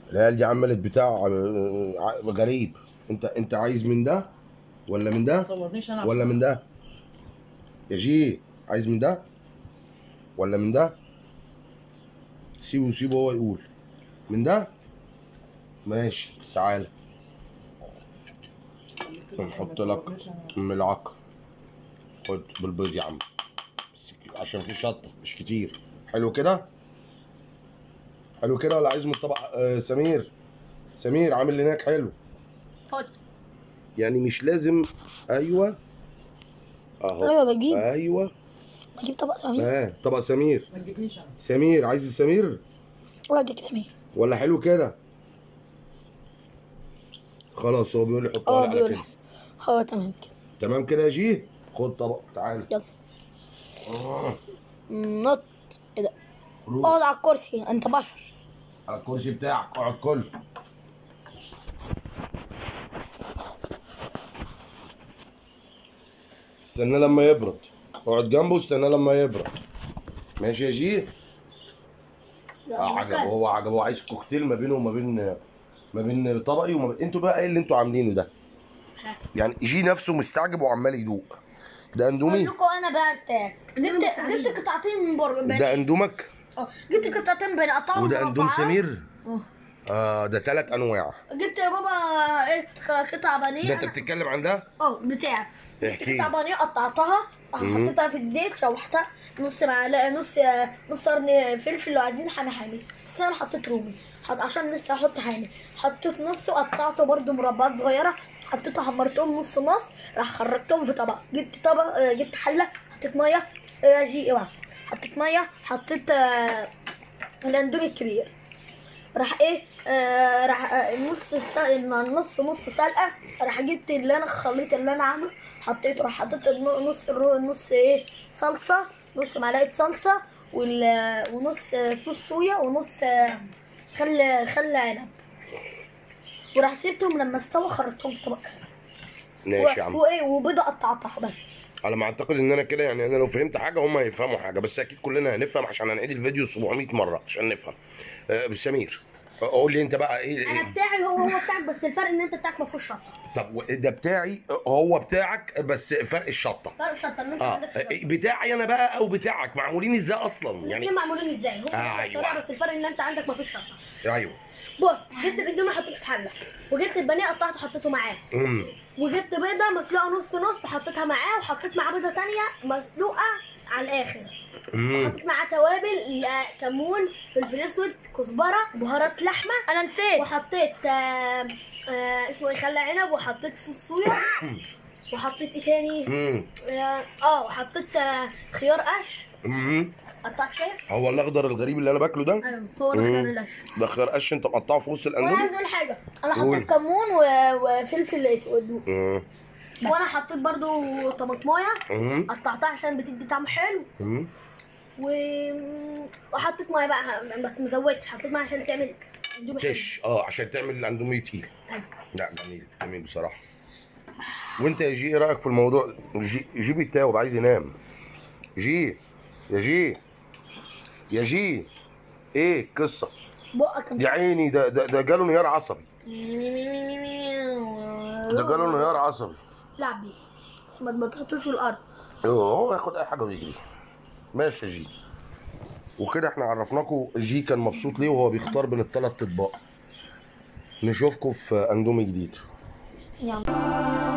العيال دي عملت بتاع آه، ع- غريب انت انت عايز من ده ولا من ده تصورنيش انا ولا من ده يا جي عايز من ده ولا من ده سيبه سيبه هو يقول من ده ماشي تعال نحط لك ملعقة خد بالبيض يا عم بس ك- عشان في شطة مش كتير حلو كده حلو كده ولا عايز من الطبق آه سمير سمير عامل هناك حلو خد يعني مش لازم ايوه اهو ايوه بجيب ايوه بجيب طبق سمين اه طبق سمير ما تجيبنيش انا سمير عايز السمير ولا اديك سمين ولا حلو كده خلاص هو بيقول لي حطها اه لي على بيقول كده هو تمام كده تمام كده يا جي خد طبق تعال يلا. آه. نط روح اقعد على الكرسي انت بشر على الكرسي بتاعك اقعد كل استنى لما يبرد اقعد جنبه واستنى لما يبرد ماشي يا جي اه عجبه هو عجبه هو عايز كوكتيل ما بينه وما بين ما بين طبقي وما بين انتوا بقى ايه اللي انتوا عاملينه ده يعني جي نفسه مستعجب وعمال يدوق ده اندومي لكم انا بقى بتاعك جبت جبت قطعتين من بره ده اندومك اه جبت قطعتين بنقطعهم وده اندوم مربعات. سمير اه. اه ده ثلاث انواع جبت يا بابا ايه ق- قطع ده بانيه انت بتتكلم عن ده اه بتاعك احكي قطع لي بانيه قطعتها مم. حطيتها في الزيت شوحتها نص معلقه نص نص قرن فلفل لو عايزين حامي حامي بس انا حطيت رومي حط عشان لسه احط حامي حطيت نص وقطعته برده مربعات صغيره حطيته حمرتهم نص نص راح خرجتهم في طبق جبت طبق آه، جبت حله حطيت ميه آه، جي اوعى حطيت ميه حطيت آه، الاندومي الكبير راح ايه آه راح آه نص الس- نص نص سلقه راح جبت اللي انا الخليط اللي انا عامله حطيته راح حطيت الن- نص الرو- نص ايه صلصه نص معلقه صلصه وال ونص آه، صوص صويا ونص آه، خل خل عنب وراح سيبتهم لما استوى خرجتهم في طبق ماشي يا عم وايه وبيضه قطعتها بس على ما اعتقد ان انا كده يعني انا لو فهمت حاجه هم هيفهموا حاجه بس اكيد كلنا هنفهم عشان هنعيد الفيديو 700 مره عشان نفهم آه سمير قول لي انت بقى ايه, انا إيه؟ بتاعي هو هو بتاعك بس الفرق ان انت بتاعك ما فيهوش شطه طب و- ده بتاعي هو بتاعك بس فرق الشطه فرق شطه ان انت اه عندك شطه بتاعي انا بقى او بتاعك معمولين ازاي اصلا الاثنين يعني معمولين ازاي هو آه، نفس أيوة. الطريقة، بس الفرق ان انت عندك ما فيش شطه ايوه بص جبت الاندومي حطيته في حله وجبت البانيه قطعته حطيته معاه امم وجبت بيضه مسلوقه نص نص حطيتها معاه وحطيت معاه بيضه تانية مسلوقه على الاخر امم حطيت معاه توابل آه، كمون فلفل اسود كزبره بهارات لحمه انا نسيت وحطيت آه آه اسمه ايه خل عنب وحطيت صوص صويا وحطيت ايه تاني امم اه آه، وحطيت آه خيار قش امم قطعت شايف هو الاخضر الغريب اللي انا باكله ده ايوه هو ده مم. خيار القش ده خيار قش انت مقطعه في وسط وانا الاندومي عايز اقول حاجه انا قول. حطيت كمون و- وفلفل اسود امم وانا حطيت برضو طماطمايه امم قطعتها عشان بتدي طعم حلو امم و... وحطيت ميه بقى بس مزودتش حطيت ميه عشان تعمل اندومي حلو. تش اه عشان تعمل الاندومي تقيل أيوة. لا جميل جميل بصراحه وانت يا جي ايه رايك في الموضوع جي, جي بيتاوب عايز ينام جي يا جي يا جي ايه القصه بقك يا عيني ده ده, ده جاله انهيار عصبي ده جاله انهيار عصبي لعب بيه بس ما ما تحطوش في الارض ايوه هو ياخد اي حاجه ويجري ماشي يا جي وكده احنا عرفناكم جي كان مبسوط ليه وهو بيختار بين الثلاث اطباق نشوفكم في اندومي جديد يلا